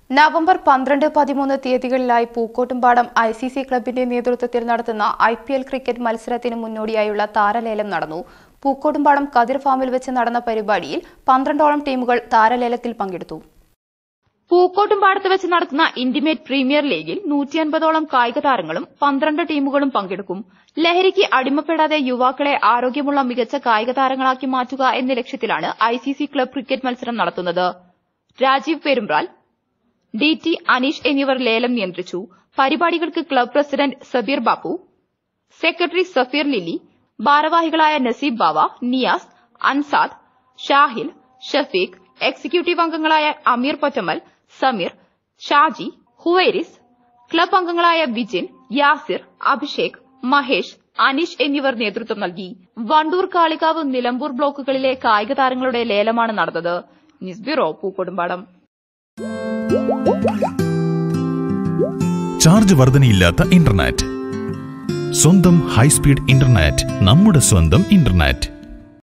November പന്ത്രണ്ട് പതിമൂന്ന് തീയതികളിലായി പൂക്കോട്ടുംപാടം ഐ സി സി ക്ലബിന്റെ നേതൃത്വത്തിൽ നടത്തുന്ന ഐ പി എൽ ക്രിക്കറ്റ് മത്സരത്തിന് മുന്നോടിയായുള്ള താരലേലം നടന്നു പൂക്കോട്ടുംപാടം കതിർ ഫാമിൽ വെച്ച് നടന്ന പരിപാടിയിൽ പന്ത്രണ്ടോളം ടീമുകൾ താരലേലത്തിൽ പങ്കെടുത്തു പൂക്കോട്ടുംപാടത്ത് വെച്ച് നടത്തുന്ന ഇന്റിമേറ്റ് പ്രീമിയർ ലീഗിൽ നൂറ്റി അൻപതോളം കായിക താരങ്ങളും പന്ത്രണ്ട് ടീമുകളും പങ്കെടുക്കും ലഹരിക്ക് അടിമപ്പെടാതെ യുവാക്കളെ ആരോഗ്യമുള്ള മികച്ച കായിക താരങ്ങളാക്കി മാറ്റുക എന്ന ലക്ഷ്യത്തിലാണ് I C C club cricket മത്സരം നടത്തുന്നത് രാജീവ് പെരുമ്പ്രാൽ ഡി ടി അനീഷ് എന്നിവർ ലേലം നിയന്ത്രിച്ചു പരിപാടികൾക്ക് club president Sabeer Bappu secretary Safeer Lilly ഭാരവാഹികളായ നസീബ് ബാവ നിയാസ് അൻസാദ് ഷാഹിൽ ഷഫീഖ് എക്സിക്യൂട്ടീവ് അംഗങ്ങളായ അമീർ പൊറ്റമൽ സമീർ ഷാജി ഹുവൈരിസ് ക്ലബ് അംഗങ്ങളായ വിജിൻ യാസിർ അഭിഷേക് മഹേഷ് അനീഷ് എന്നിവർ നേതൃത്വം നൽകി വണ്ടൂർ കാളികാവ് നിലമ്പൂർ ബ്ലോക്കുകളിലെ കായിക താരങ്ങളുടെ ലേലമാണ് നടന്നത് ന്യൂസ് ബ്യൂറോ പൂക്കോടുംപാടം ചാർജ് വർധനയില്ലാത്ത ഇന്റർനെറ്റ് സ്വന്തം ഹൈസ്പീഡ് ഇന്റർനെറ്റ് നമ്മുടെ സ്വന്തം ഇന്റർനെറ്റ്